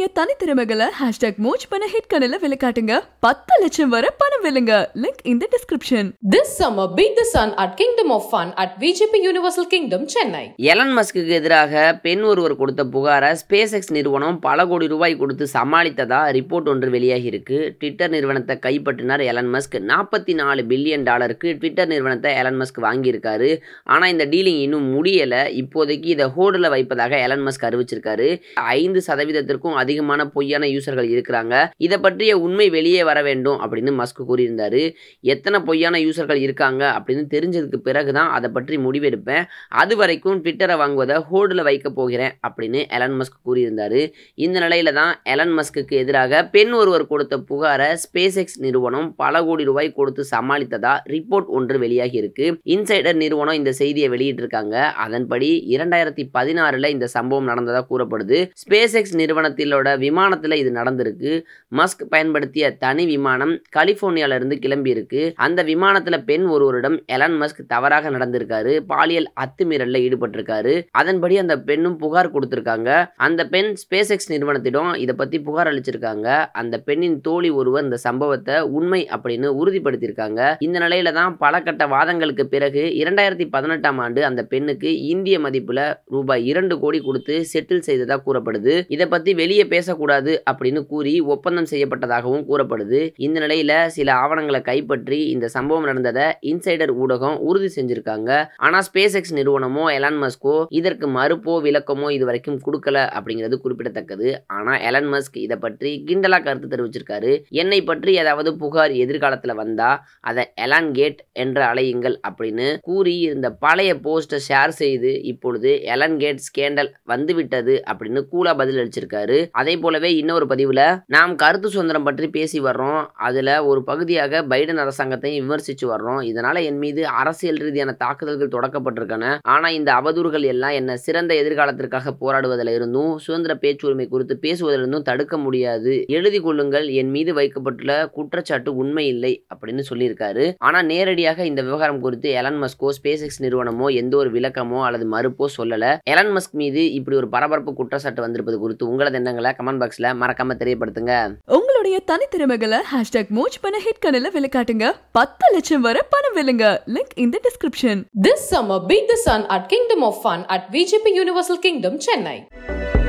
உங்களுடைய தனித்திறமைகளை ஹேஷ்டாக் மோஜ் பண்ண ஹிட் கனல வெளிக்காட்டுங்க பத்து லட்சம் வரை பணம் வெல்லுங்க லிங்க் இந்த description This summer, beat the sun at Kingdom of Fun at VGP Universal Kingdom, Chennai. Elon மஸ்க்கு எதிராக பெண் ஒருவர் கொடுத்த புகாரை ஸ்பேஸ் எக்ஸ் நிறுவனம் பல கோடி ரூபாய் கொடுத்து சமாளித்ததா ரிப்போர்ட் ஒன்று வெளியாகி இருக்கு ட்விட்டர் நிறுவனத்தை கைப்பற்றினார் எலன் மஸ்க் நாற்பத்தி நாலு பில்லியன் டாலருக்கு ட்விட்டர் நிறுவனத்தை எலன் மஸ்க் வாங்கியிருக்காரு ஆனால் இந்த டீலிங் இன்னும் முடியலை இப்போதைக்கு இதை ஹோல்டில் வைப்பதாக எலன் மஸ்க் அறிவிச்சிருக்காரு ஐந்து சதவீதத்திற்கும் அதிகமான பொய்யான யூசர்கள் இருக்கிறாங்க இதை பற்றிய உண்மை வெளியே வர வேண்டும் அப்படின்னு மஸ்க் கூறியிருந்தாரு எத்தனை பொய்யான யூசர்கள் இருக்காங்க அப்படின்னு தெரிஞ்சதுக்கு பிறகு தான் அதை பற்றி முடிவெடுப்பேன் அது வரைக்கும் ட்விட்டரை வாங்குவதை ஹோல்டில் வைக்க போகிறேன் அப்படின்னு எலன் மஸ்க் கூறியிருந்தாரு இந்த நிலையில தான் எலன் மஸ்க்கு எதிராக பெண் ஒருவர் கொடுத்த புகாரை ஸ்பேஸ் எக்ஸ் நிறுவனம் பல கோடி ரூபாய் கொடுத்து சமாளித்ததா ரிப்போர்ட் ஒன்று வெளியாகி இருக்கு இன்சைடர் நிறுவனம் இந்த செய்தியை வெளியிட்டிருக்காங்க அதன்படி இரண்டாயிரத்தி பதினாறுல இந்த சம்பவம் நடந்ததா கூறப்படுது ஸ்பேஸ் எக்ஸ் நிறுவனத்திலோட விமானத்தில் இது நடந்திருக்கு மஸ்க் பயன்படுத்திய தனி விமானம் கலிபோர்னியால இருந்து கிளம்பி இருக்கு அந்த விமானத்துல பெண் ஒருவரிடம் எலன் மஸ்க் தவறாக நடந்திருக்காரு பாலியல் அத்துமீறல்ல ஈடுபட்டிருக்காரு அதன்படி அந்த பெண்ணும் புகார் கொடுத்திருக்காங்க அந்த பெண் ஸ்பேஸ் எக்ஸ் நிறுவனத்திடம் இதை பத்தி புகார் அளிச்சிருக்காங்க அந்த பெண்ணின் தோழி ஒருவர் இந்த சம்பவத்தை உண்மை அப்படின்னு உறுதிப்படுத்தியிருக்காங்க இந்த நிலையில தான் பல கட்ட வாதங்களுக்கு பிறகு இரண்டாயிரத்தி பதினெட்டாம் ஆண்டு அந்த பெண்ணுக்கு இந்திய மதிப்புல ரூபாய் இரண்டு கோடி கொடுத்து செட்டில் செய்ததா கூறப்படுது இதை பத்தி வெளியே பேசக்கூடாது அப்படின்னு கூறி ஒப்பந்தம் செய்யப்பட்டதாகவும் கூறப்படுது இந்த நிலையில சில ஆவணங்களை கைப்பற்றி இந்த சம்பவம் நடந்ததை இன்சைடர் ஊடகம் உறுதி செஞ்சிருக்காங்க ஆனா ஸ்பேஸ் எக்ஸ் நிறுவனமோ எலான் மஸ்கோ இதற்கு மறுப்போ விளக்கமோ இது வரைக்கும் கொடுக்கல அப்படிங்கிறது குறிப்பிடத்தக்கது ஆனா எலன் மஸ்க் இதை பற்றி கிண்டலா கருத்து தெரிவிச்சிருக்காரு என்னை பற்றி ஏதாவது புகார் எதிர்காலத்துல வந்தா அதை எலான் கேட் என்று அலையுங்கள் அப்படின்னு கூறி இருந்த பழைய போஸ்டை ஷேர் செய்து இப்பொழுது எலன் கேட் ஸ்கேண்டல் வந்துவிட்டது அப்படின்னு கூலா பதில் அளிச்சிருக்காரு அதே போலவே இன்னொரு பதிவுல நாம் கருத்து சுதந்திரம் பற்றி பேசி வர்றோம் அதுல ஒரு பகுதியாக பைடன் அரசாங்கத்தை விமர்சிச்சு வர்றோம் இதனால என் மீது அரசியல் ரீதியான தாக்குதல்கள் தொடக்கப்பட்டிருக்கன ஆனா இந்த அவதூறுகள் எல்லாம் என்ன சிறந்த எதிர்காலத்திற்காக போராடுவதில் இருந்தும் சுதந்திர பேச்சுரிமை குறித்து பேசுவதிலிருந்தும் தடுக்க முடியாது எழுதி கொள்ளுங்கள் என் மீது வைக்கப்பட்டுள்ள குற்றச்சாட்டு உண்மை இல்லை அப்படின்னு சொல்லியிருக்காரு ஆனா நேரடியாக இந்த விவகாரம் குறித்து எலன் மஸ்கோ ஸ்பேஸ் எக்ஸ் நிறுவனமோ எந்த ஒரு விளக்கமோ அல்லது மறுப்போ சொல்லல எலன் மஸ்க் மீது இப்படி ஒரு பரபரப்பு குற்றச்சாட்டு வந்திருப்பது குறித்து உங்களது எண்ணங்களை கமெண்ட் பாக்ஸ்ல மறக்காம தெரியப்படுத்துங்க உங்களுடைய தனித்திறமைகளை ஹேஷ்டாக் மோஜ் பண்ண ஹிட் கனல வெளிக்காட்டுங்க பத்து லட்சம் வரை பணம் வெல்லுங்க லிங்க் இந்த description This summer, beat the sun at Kingdom of Fun at VGP Universal Kingdom, Chennai.